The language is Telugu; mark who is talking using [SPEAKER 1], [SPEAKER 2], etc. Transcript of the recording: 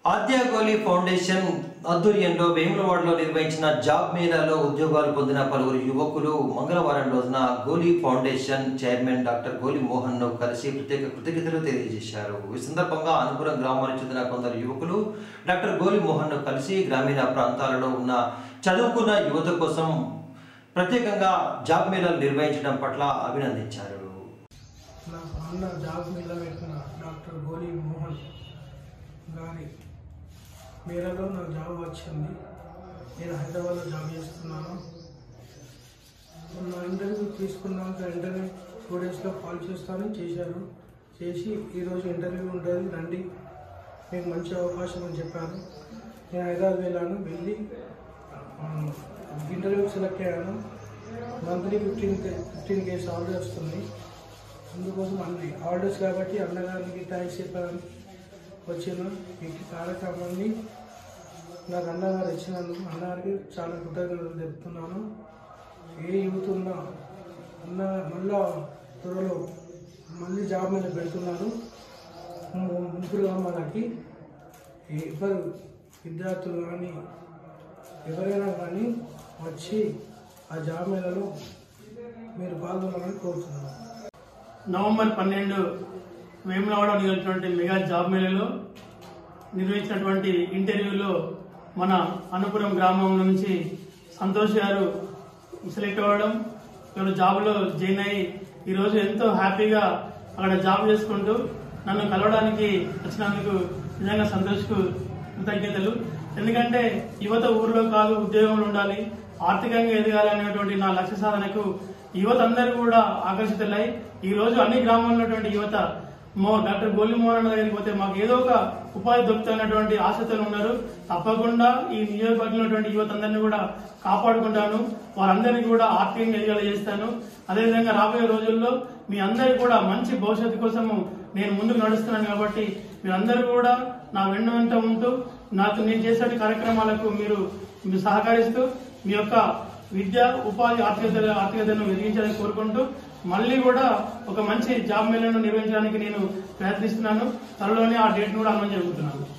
[SPEAKER 1] ఆద్యాగోలి ఫౌండేషన్ ఆధ్వర్యంలో వేములవాడలో నిర్వహించిన జాబ్ మేళాలో ఉద్యోగాలు పొందిన పలువురు యువకులు మంగళవారం రోజున గోలీ ఫౌండేషన్ చైర్మన్ డాక్టర్ గోలి మోహన్ ను కలిసి ప్రత్యేక కృతజ్ఞతలు తెలియజేశారు ఈ సందర్భంగా అనుపురం గ్రామానికి చెందిన కొందరు యువకులు డాక్టర్ గోలి మోహన్ ను కలిసి గ్రామీణ ప్రాంతాలలో ఉన్న చదువుకున్న యువత కోసం ప్రత్యేకంగా జాబ్ మేళాలు నిర్వహించడం పట్ల అభినందించారు
[SPEAKER 2] నాకు అన్న జాబ్ నిలబెట్టిన డాక్టర్ గోలి మోహన్ గారి మేరలో నాకు జాబ్ వచ్చింది నేను హైదరాబాద్లో జాబ్ చేస్తున్నాను నా ఇంటర్వ్యూ తీసుకున్నాక ఇంటర్వ్యూ టూ డేస్లో కాల్ చేస్తానని చేశారు చేసి ఈరోజు ఇంటర్వ్యూ ఉంటుంది రండి మీకు మంచి అవకాశం అని చెప్పారు నేను హైదరాబాద్ వెళ్ళాను వెళ్ళి ఇంటర్వ్యూకి సెలెక్ట్ అయ్యాను monthly fifteen fifteen case order వస్తుంది అందుకోసం అన్ని ఆర్డర్స్ కాబట్టి అన్నగారికి థ్యాంక్స్ చెప్పాలని వచ్చిన ఈ కార్యక్రమాన్ని నాకు అన్నగారు ఇచ్చినందుకు అన్నగారికి చాలా కృతజ్ఞతలు చెప్తున్నాను ఏ యూత్ ఉన్నా అన్న మళ్ళా త్వరలో మళ్ళీ జాబ్ మీద పెడుతున్నారు ము- ముగ్గురు మనకి ఎవరు విద్యార్థులు కానీ ఎవరైనా కానీ వచ్చి ఆ జాబ్ మేళలో మీరు పాల్గొనాలని కోరుతున్నాను
[SPEAKER 3] నవంబర్ పన్నెండు వేములవాడ నిర్వహించినటువంటి మెగా జాబ్ మేళలో నిర్వహించినటువంటి ఇంటర్వ్యూలో మన అనుపురం గ్రామం నుంచి సంతోష్ గారు సెలెక్ట్ అవ్వడం ఇక్కడ జాబ్లో జాయిన్ అయ్యి ఈరోజు ఎంతో హ్యాపీగా అక్కడ జాబ్ చేసుకుంటూ నన్ను కలవడానికి వచ్చినందుకు నిజంగా సంతోష్కు కృతజ్ఞతలు ఎందుకంటే యువత ఊర్లో కాదు ఉద్యోగంలో ఉండాలి ఆర్థికంగా ఎదగాలి అనేటువంటి నా లక్ష్య సాధనకు యువత అందరూ కూడా ఆకర్షితులై ఈ రోజు అన్ని గ్రామాల్లో ఉన్నటువంటి యువత మో డాక్టర్ గోలి మోహన్ దగ్గరికి పోతే మాకు ఏదో ఒక ఉపాధి దొరుకుతున్నటువంటి ఆశతో ఉన్నారు తప్పకుండా ఈ నియోజకవర్గంలో ఉన్నటువంటి యువత అందరినీ కూడా కాపాడుకుంటాను వారందరినీ కూడా ఆర్థికంగా ఎదిగేలా చేస్తాను అదేవిధంగా రాబోయే రోజుల్లో మీ అందరి కూడా మంచి భవిష్యత్తు కోసము నేను ముందుకు నడుస్తున్నాను కాబట్టి మీరందరూ కూడా నా వెన్ను వెంట ఉంటూ నాకు నేను చేసే కార్యక్రమాలకు మీరు మీరు సహకరిస్తూ మీ యొక్క విద్య ఉపాధి ఆర్థికత ఆర్థికతను వెలిగించాలని కోరుకుంటూ మళ్ళీ కూడా ఒక మంచి జాబ్ మేళను నిర్వహించడానికి నేను ప్రయత్నిస్తున్నాను త్వరలోనే ఆ డేట్ కూడా అమలు జరుగుతున్నాను